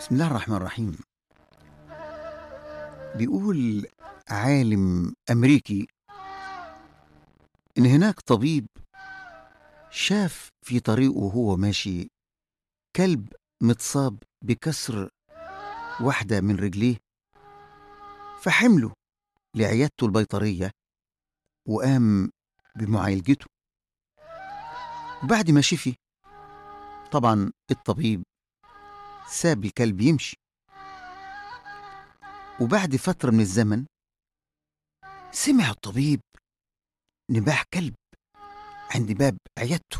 بسم الله الرحمن الرحيم بيقول عالم أمريكي إن هناك طبيب شاف في طريقه وهو ماشي كلب متصاب بكسر واحدة من رجليه فحمله لعيادته البيطرية وقام بمعالجته وبعد ما شفي طبعا الطبيب ساب الكلب يمشي وبعد فترة من الزمن سمع الطبيب نباح كلب عند باب عيادته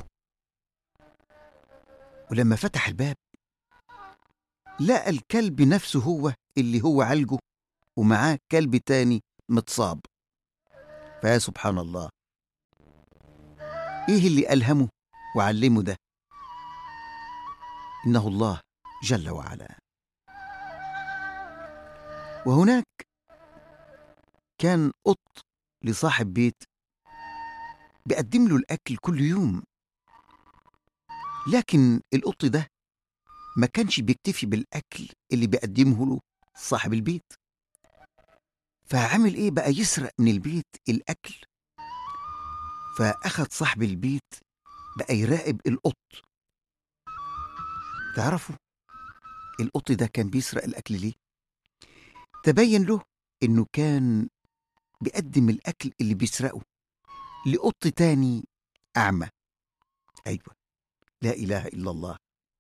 ولما فتح الباب لقى الكلب نفسه هو اللي هو عالجه ومعاه كلب تاني متصاب فيا سبحان الله ايه اللي ألهمه وعلمه ده إنه الله جل وعلا وهناك كان قط لصاحب بيت بيقدم له الأكل كل يوم لكن القط ده ما كانش بيكتفي بالأكل اللي بيقدمه له صاحب البيت فعمل إيه بقى يسرق من البيت الأكل فأخد صاحب البيت بقى يراقب القط تعرفوا القط ده كان بيسرق الأكل ليه؟ تبين له إنه كان بيقدم الأكل اللي بيسرقه لقط تاني أعمى أيوة لا إله إلا الله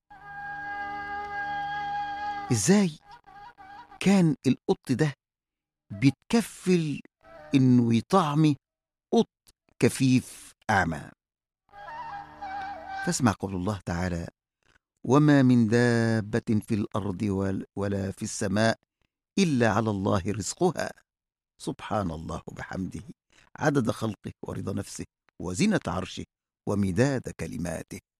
إزاي كان القط ده بيتكفل إنه يطعمي قط كفيف أعمى فاسمع قول الله تعالى وما من دابة في الأرض وال- ولا في السماء إلا على الله رزقها سبحان الله وبحمده عدد خلقه ورضا نفسه وزنة عرشه ومداد كلماته